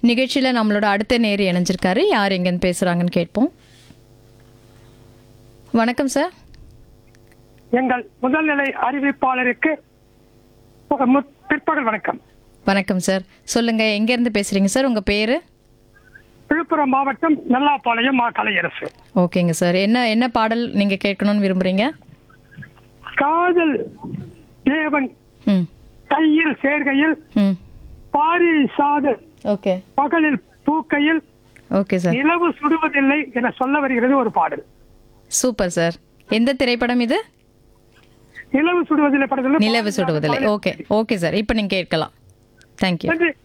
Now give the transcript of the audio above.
நிகழ்ச்சியில் நம்மளோட அடுத்த நேர் இணைஞ்சிருக்காரு யார் எங்கேருந்து பேசுகிறாங்கன்னு கேட்போம் வணக்கம் சார் எங்கள் முதல்நிலை அறிவிப்பாளருக்கு ஒரு மு- பிற்பகல் வணக்கம் வணக்கம் சார் சொல்லுங்கள் எங்கேருந்து பேசுகிறீங்க சார் உங்கள் பேர் விழுப்புரம் மாவட்டம் நல்லாப்பாளையம் மா கலையரசு ஓகேங்க சார் என்ன என்ன பாடல் நீங்கள் கேட்கணும்னு விரும்புகிறீங்க காதல் தேவன் ம் கையில் சேர்கையில் ம் பாரி சாதல் ஓகே பகலில் பூக்கையில் ஓகே சார் நிலவு சுடுவதில்லை என சொல்ல வருகிறது ஒரு பாடல் சூப்பர் சார் எந்த திரைப்படம் இது நிலவு சுடுவதில்லை படத்தில் நிலவு சுடுவதில்லை ஓகே ஓகே சார் இப்போ நீங்கள் கேட்கலாம் தேங்க்யூ நன்றி